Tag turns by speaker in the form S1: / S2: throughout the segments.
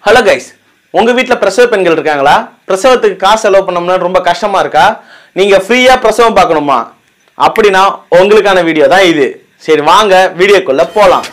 S1: hello guys உங்க வீட்டில் பிரசவ பெண்கள் இருக்காங்களா பிரசவத்துக்கு காசு செலவு பண்ணோம்னா ரொம்ப கஷ்டமா இருக்கா நீங்க ஃப்ரீயா பிரசவம் பார்க்கணுமா அப்படின்னா உங்களுக்கான வீடியோ தான் இது சரி வாங்க வீடியோக்குள்ள போலாம்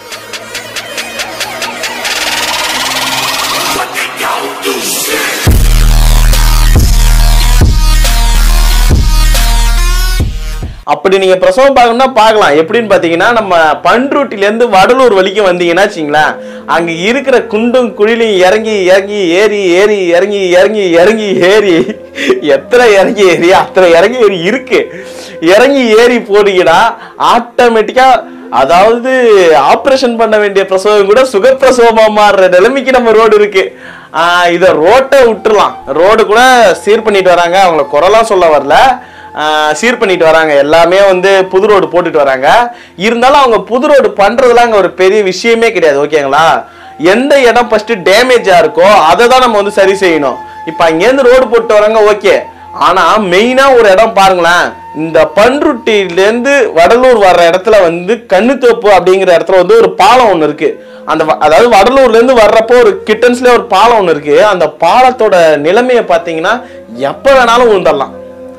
S1: அப்படி நீங்க பிரசவம் பார்க்கணும்னா பார்க்கலாம் எப்படின்னு பாத்தீங்கன்னா நம்ம பண்ருட்டில இருந்து வடலூர் வரைக்கும் வந்தீங்கன்னா வச்சுங்களேன் அங்க இருக்கிற குண்டும் குழிலையும் இறங்கி இறங்கி ஏறி ஏறி இறங்கி இறங்கி இறங்கி ஏறி எத்தனை இறங்கி ஏறி அத்தனை இறங்கி ஏறி இருக்கு இறங்கி ஏறி போனீங்கன்னா ஆட்டோமேட்டிக்கா அதாவது ஆபரேஷன் பண்ண வேண்டிய பிரசவம் கூட சுகப்பிரசவமா மாறுற நிலைமைக்கு நம்ம ரோடு இருக்கு ஆஹ் இத ரோட்டை விட்டுறலாம் ரோடு கூட சீர் பண்ணிட்டு வராங்க அவங்கள குறைலாம் சொல்ல வரல ஆஹ் சீர் பண்ணிட்டு வராங்க எல்லாமே வந்து புது ரோடு போட்டுட்டு வராங்க இருந்தாலும் அவங்க புது ரோடு பண்றதுலாம் அங்க ஒரு பெரிய விஷயமே கிடையாது ஓகேங்களா எந்த இடம் ஃபர்ஸ்ட் டேமேஜா இருக்கோ அதை தான் நம்ம வந்து சரி செய்யணும் இப்போ அங்கேருந்து ரோடு போட்டு வராங்க ஓகே ஆனா மெயினா ஒரு இடம் பாருங்களேன் இந்த பன்ருட்டிலேருந்து வடலூர் வர்ற இடத்துல வந்து கண்ணுத்தோப்பு அப்படிங்கிற இடத்துல வந்து ஒரு பாலம் ஒன்று இருக்கு அந்த வ- அதாவது வடலூர்ல இருந்து வர்றப்போ ஒரு கிட்டன்ஸ்ல ஒரு பாலம் ஒன்று இருக்கு அந்த பாலத்தோட நிலைமையை பார்த்தீங்கன்னா எப்போ வேணாலும் விழுந்துடலாம்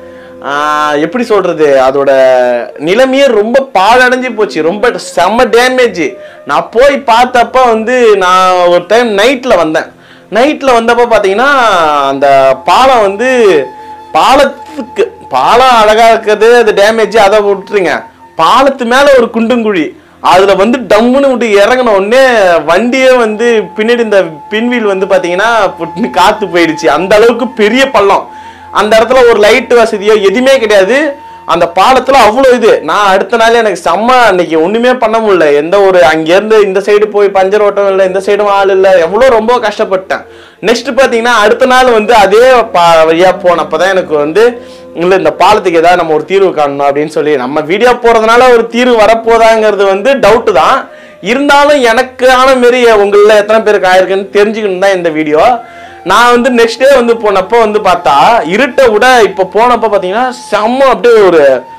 S1: ஆஹ் எப்படி சொல்றது அதோட நிலைமையே ரொம்ப பாழடைஞ்சு போச்சு ரொம்ப செம்ம டேமேஜ் நான் போய் பார்த்தப்ப வந்து நான் ஒரு டைம் நைட்ல வந்தேன் நைட்ல வந்தப்ப பாத்தீங்கன்னா அந்த பாலம் வந்து பாலத்துக்கு பாலம் அழகா இருக்கிறது அது டேமேஜ் அதை விட்டுருங்க பாலத்து மேல ஒரு குண்டுங்குழி அதுல வந்து டம்முன்னு விட்டு இறங்கின உடனே வண்டியே வந்து பின்னாடி இந்த பின்வீல் வந்து பாத்தீங்கன்னா புட்டுன்னு காத்து போயிடுச்சு அந்த அளவுக்கு பெரிய பள்ளம் அந்த இடத்துல ஒரு லைட் வசதியோ எதுவுமே கிடையாது அந்த பாலத்துல அவ்வளோ இது நான் அடுத்த நாள் எனக்கு செம்ம அன்னைக்கு ஒண்ணுமே பண்ண முடியல எந்த ஒரு அங்கேருந்து இந்த சைடு போய் பஞ்சர் ஓட்டம் இல்லை இந்த சைடும் ஆள் இல்லை எவ்வளோ ரொம்ப கஷ்டப்பட்டேன் நெக்ஸ்ட் பார்த்தீங்கன்னா அடுத்த நாள் வந்து அதே பா வழியா போனப்பதான் எனக்கு வந்து இல்லை இந்த பாலத்துக்கு ஏதாவது நம்ம ஒரு தீர்வு காணணும் அப்படின்னு சொல்லி நம்ம வீடியோ போறதுனால ஒரு தீர்வு வரப்போதாங்கிறது வந்து டவுட்டு தான் இருந்தாலும் எனக்கான மாரி உங்களில் எத்தனை பேருக்கு ஆயிருக்குன்னு தெரிஞ்சுக்கணும் தான் இந்த வீடியோ நான் வந்து நெக்ஸ்ட் டே வந்து போனப்போ வந்து பார்த்தா இருட்டை விட இப்போ போனப்போ பார்த்தீங்கன்னா செம்ம அப்படியே ஒரு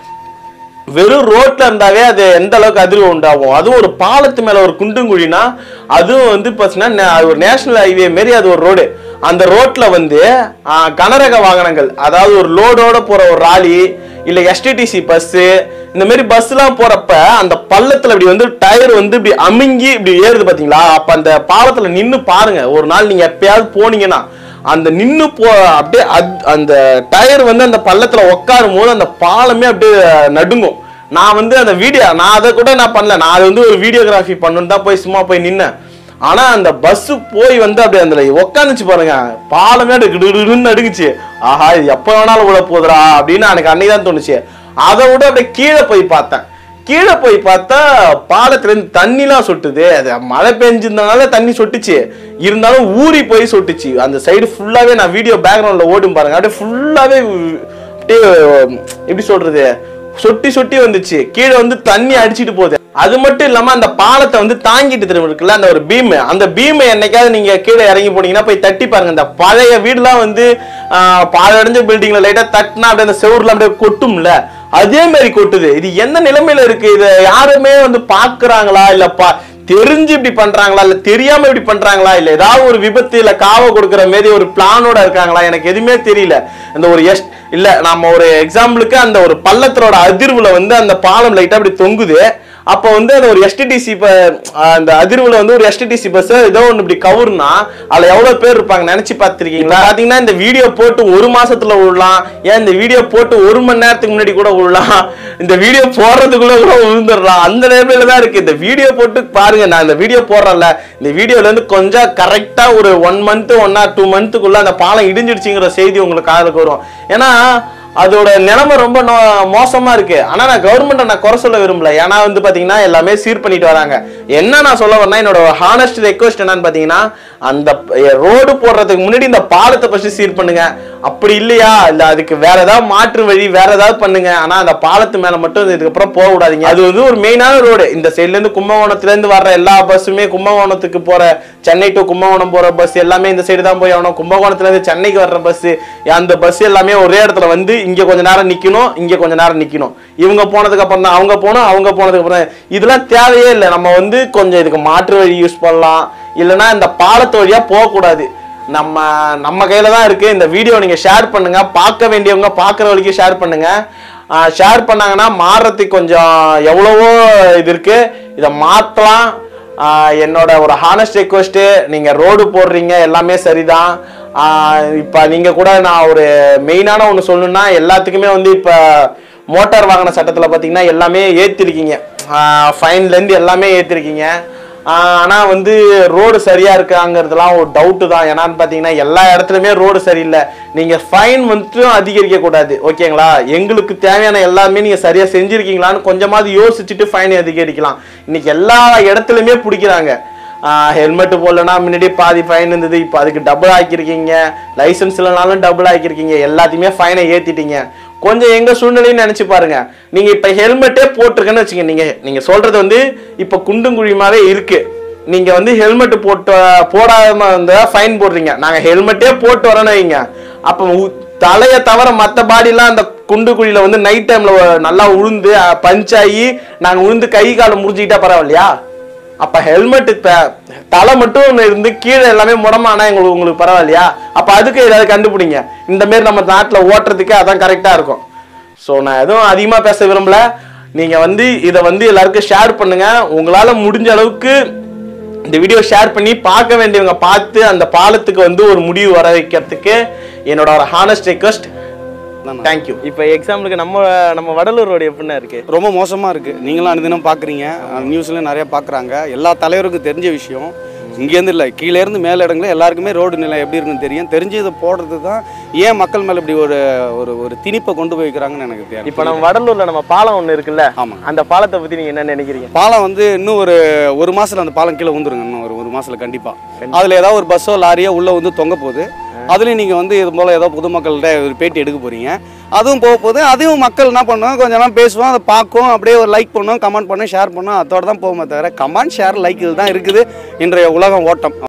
S1: வெறும் ரோட்ல இருந்தாவே அது எந்த அளவுக்கு அதிர்வு உண்டாகும் அதுவும் ஒரு பாலத்து மேல ஒரு குண்டுங்குழினா அதுவும் வந்து பார்த்தீங்கன்னா நே- அது ஒரு நேஷனல் ஹைவே மாரி அது ஒரு ரோடு அந்த ரோட்ல வந்து ஆ, கனரக வாகனங்கள் அதாவது ஒரு லோடோட போற ஒரு ராலி இல்ல எஸ்டிடிசி பஸ் இந்த மாதிரி பஸ் எல்லாம் போறப்ப அந்த பள்ளத்துல இப்படி வந்து டயர் வந்து இப்படி அமுங்கி இப்படி ஏறுது பாத்தீங்களா அப்ப அந்த பாலத்துல நின்னு பாருங்க ஒரு நாள் நீங்க எப்பயாவது போனீங்கன்னா அந்த நின்னு போ அப்படியே அத்- அந்த டயர் வந்து அந்த பள்ளத்துல உட்காரும் போது அந்த பாலமே அப்படியே நடுங்கும் நான் வந்து அந்த வீடியோ நான் அதை கூட நான் பண்ணல நான் அது வந்து ஒரு வீடியோகிராஃபி பண்ணணும்னு தான் போய் சும்மா போய் நின்னேன் ஆனா அந்த பஸ் போய் வந்து அப்படியே அந்த உட்காந்துச்சு பாருங்க பாலமே அப்படியே கிடுகிடுன்னு நடுங்குச்சு ஆஹா இது எப்ப வேணாலும் உள்ள போதுடா அப்படின்னு எனக்கு அன்னைக்கு தான் தோணுச்சு அதை விட அப்படியே கீழே போய் பார்த்தேன் கீழே போய் பார்த்தா பாலத்துல இருந்து தண்ணிலாம் சொட்டுது அது மழை பெஞ்சிருந்தனால தண்ணி சொட்டுச்சு இருந்தாலும் ஊறி போய் சொட்டுச்சு அந்த சைடு ஃபுல்லாவே நான் வீடியோ பேக்ரவுண்ட்ல ஓடும் பாருங்க அப்படியே ஃபுல்லாவே அப்படியே எப்படி சொல்றது சொட்டி சொட்டி வந்துச்சு கீழே வந்து தண்ணி அடிச்சிட்டு போகுது அது மட்டும் இல்லாம அந்த பாலத்தை வந்து தாங்கிட்டு திரும்ப இருக்குல்ல அந்த ஒரு பீம் அந்த பீம் என்னைக்காவது நீங்க கீழே இறங்கி போனீங்கன்னா போய் தட்டி பாருங்க இந்த பழைய வீடுலாம் வந்து ஆஹ், பாழடைஞ்ச பில்டிங்ல லைட்டா தட்டினா அப்படியே அந்த செவுர்ல அப்படியே கொட்டும்ல அதே மாதிரி கொட்டுது இது எந்த நிலைமையில இருக்கு இதை யாருமே வந்து பாக்குறாங்களா இல்ல பா தெரிஞ்சு இப்படி பண்றாங்களா இல்ல தெரியாம இப்படி பண்றாங்களா இல்ல ஏதாவது ஒரு விபத்து இல்ல காவ கொடுக்குற மாதிரி ஒரு பிளானோட இருக்காங்களா எனக்கு எதுவுமே தெரியல அந்த ஒரு எஸ் இல்ல நம்ம ஒரு எக்ஸாம்பிளுக்கு அந்த ஒரு பள்ளத்தோட அதிர்வுல வந்து அந்த பாலம் லைட்டா அப்படி தொங்குது அப்போ வந்து அந்த ஒரு எஸ்டிடிசி அந்த அதிர்வுல வந்து ஒரு எஸ்டிடிசி பஸ் ஏதோ ஒன்று இப்படி கவுர்னா அதுல எவ்வளவு பேர் இருப்பாங்க நினைச்சு பார்த்திருக்கீங்களா பாத்தீங்கன்னா இந்த வீடியோ போட்டு ஒரு மாசத்துல விடலாம் ஏன் இந்த வீடியோ போட்டு ஒரு மணி நேரத்துக்கு முன்னாடி கூட விடலாம் இந்த வீடியோ போடுறதுக்குள்ள கூட விழுந்துடலாம் அந்த நிலைமையில தான் இருக்கு இந்த வீடியோ போட்டு பாருங்க நான் இந்த வீடியோ போடுறேன்ல இந்த வீடியோல இருந்து கொஞ்சம் கரெக்டா ஒரு one month one or two மந்த்துக்குள்ள அந்த பாலம் இடிஞ்சிடுச்சுங்கிற செய்தி உங்களுக்கு காதுக்கு வரும் ஏன்னா அதோட நிலைமை ரொம்ப நோ- மோசமா இருக்கு ஆனா நான் கவர்மெண்ட்டை நான் குறை சொல்ல விரும்பல ஏன்னா வந்து பாத்தீங்கன்னா எல்லாமே சீர் பண்ணிட்டு வராங்க என்ன நான் சொல்ல வரேன்னா என்னோட ஹானஸ்ட் ரெக்வஸ்ட் என்னன்னு பாத்தீங்கன்னா அந்த ரோடு போடுறதுக்கு முன்னாடி இந்த பாலத்தை ஃபர்ஸ்ட் சீர் பண்ணுங்க அப்படி இல்லையா இல்ல அதுக்கு வேற ஏதாவது மாற்று வழி வேற ஏதாவது பண்ணுங்க ஆனா அந்த பாலத்து மேல மட்டும் இதுக்கப்புறம் போக விடாதீங்க அது வந்து ஒரு மெயினான ரோடு இந்த சைட்ல இருந்து கும்பகோணத்துல இருந்து வர்ற எல்லா பஸ்ஸுமே கும்பகோணத்துக்கு போற சென்னை டு கும்பகோணம் போற பஸ் எல்லாமே இந்த சைடு தான் போய் ஆகணும் கும்பகோணத்துல இருந்து சென்னைக்கு வர்ற பஸ் அந்த பஸ் எல்லாமே ஒரே இடத்துல வந்து இங்க கொஞ்ச நேரம் நிக்கணும் இங்க கொஞ்ச நேரம் நிக்கணும் இவங்க போனதுக்கு அப்புறம் தான் அவங்க போனோம் அவங்க போனதுக்கு அப்புறம் இதெல்லாம் தேவையே இல்லை நம்ம வந்து கொஞ்சம் இதுக்கு மாற்று வழி யூஸ் பண்ணலாம் இல்லைன்னா இந்த பாலத்து வழியா போகக்கூடாது நம்ம நம்ம கையில தான் இருக்கு இந்த வீடியோ நீங்க ஷேர் பண்ணுங்க பார்க்க வேண்டியவங்க பார்க்குற வரைக்கும் ஷேர் பண்ணுங்க ஷேர் பண்ணாங்கன்னா மாறுறதுக்கு கொஞ்சம் எவ்வளவோ இது இருக்கு இதை மாற்றலாம் என்னோட ஒரு ஹானஸ்ட் ரெக்வஸ்ட்டு நீங்கள் ரோடு போடுறீங்க எல்லாமே சரிதான் இப்போ நீங்கள் கூட நான் ஒரு மெயினான ஒன்று சொல்லணும்னா எல்லாத்துக்குமே வந்து இப்போ மோட்டார் வாகன சட்டத்தில் பார்த்தீங்கன்னா எல்லாமே ஏற்றிருக்கீங்க ஃபைன்லேருந்து எல்லாமே ஏற்றிருக்கீங்க ஆனால் வந்து ரோடு சரியாக இருக்காங்கிறதுலாம் ஒரு டவுட்டு தான் ஏன்னான்னு பார்த்தீங்கன்னா எல்லா இடத்துலையுமே ரோடு சரியில்லை நீங்கள் ஃபைன் மட்டும் அதிகரிக்க கூடாது ஓகேங்களா எங்களுக்கு தேவையான எல்லாமே நீங்கள் சரியாக செஞ்சுருக்கீங்களான்னு கொஞ்சமாவது யோசிச்சுட்டு ஃபைன் அதிகரிக்கலாம் இன்னைக்கு எல்லா இடத்துலையுமே பிடிக்கிறாங்க ஹெல்மெட் போடலன்னா முன்னாடி பாதி ஃபைன் இருந்தது இப்போ அதுக்கு டபுள் ஆக்கியிருக்கீங்க லைசன்ஸ் இல்லைனாலும் டபுள் ஆக்கியிருக்கீங்க எல்லாத்தையுமே ஃபைனை ஏற்றிட்டீங்க கொஞ்சம் எங்க சூழ்நிலையும் நினைச்சு பாருங்க நீங்க இப்ப ஹெல்மெட்டே போட்டிருக்கேன்னு வச்சுங்க நீங்க நீங்க சொல்றது வந்து இப்ப குண்டும் குழியுமாவே இருக்கு நீங்க வந்து ஹெல்மெட் போட்டு போடாம இருந்தா ஃபைன் போடுறீங்க நாங்க ஹெல்மெட்டே போட்டு வரணும் வைங்க அப்ப உ- தலைய தவிர மத்த பாடிலாம் அந்த குண்டு குழியில வந்து நைட் டைம்ல நல்லா உழுந்து பஞ்ச் ஆகி நாங்க உழுந்து கை காலை முறிஞ்சுக்கிட்டா பரவாயில்லையா அப்ப ஹெல்மெட் தலை மட்டும் ஒண்ணு இருந்து கீழே எல்லாமே முடமானா எங்களுக்கு உங்களுக்கு பரவாயில்லையா அப்ப அதுக்கு ஏதாவது கண்டுபிடிங்க இந்த மாதிரி நம்ம நாட்டுல ஓட்டுறதுக்கு அதான் கரெக்டா இருக்கும் ஸோ நான் எதுவும் அதிகமா பேச விரும்பல நீங்க வந்து இதை வந்து எல்லாருக்கும் ஷேர் பண்ணுங்க உங்களால முடிஞ்ச அளவுக்கு இந்த வீடியோ ஷேர் பண்ணி பார்க்க வேண்டியவங்க பார்த்து அந்த பாலத்துக்கு வந்து ஒரு முடிவு வர வைக்கிறதுக்கு என்னோட ஒரு ஹானஸ்ட் ரெக்வஸ்ட் தேங்க்யூ இப்போ எக்ஸாம்பிளுக்கு நம்ம நம்ம வடலூர் ரோடு எப்படின்னா இருக்கு
S2: ரொம்ப மோசமாக இருக்குது நீங்களும் அனுதினம் பார்க்குறீங்க நியூஸ்ல நிறைய பார்க்குறாங்க எல்லா தலைவருக்கும் தெரிஞ்ச விஷயம் இங்கேருந்து இல்லை கீழேருந்து மேல இடங்களே எல்லாருக்குமே ரோடு நிலை எப்படி இருக்குன்னு தெரியும் தெரிஞ்சு இதை போடுறது தான் ஏன் மக்கள் மேலே இப்படி ஒரு ஒரு ஒரு திணிப்பை கொண்டு போய் வைக்கிறாங்கன்னு எனக்கு தெரியும்
S1: இப்போ நம்ம வடலூர்ல நம்ம பாலம் ஒன்று இருக்குல்ல
S2: ஆமாம்
S1: அந்த பாலத்தை பத்தி நீங்க என்ன நினைக்கிறீங்க
S2: பாலம் வந்து இன்னும் ஒரு ஒரு மாசத்துல அந்த பாலம் கீழே வந்துருங்க இன்னும் ஒரு ஒரு மாசத்துல கண்டிப்பா அதுல ஏதாவது ஒரு பஸ்ஸோ லாரியோ உள்ள வந்து தொங்க போகுது அதுலயும் நீங்க வந்து இது போல ஏதோ பொதுமக்கள்கிட்ட ஒரு பேட்டி எடுக்க போறீங்க அதுவும் போக போகுது அதையும் மக்கள் என்ன பண்ணுவாங்க கொஞ்ச நேரம் பேசுவோம் அதை பார்க்கும் அப்படியே ஒரு லைக் பண்ணும் கமெண்ட் பண்ணும் ஷேர் பண்ணும் அதோட தான் போகுமே தவிர கமெண்ட் ஷேர் லைக் இதுதான் இருக்குது இன்றைய உலகம் ஓட்டம்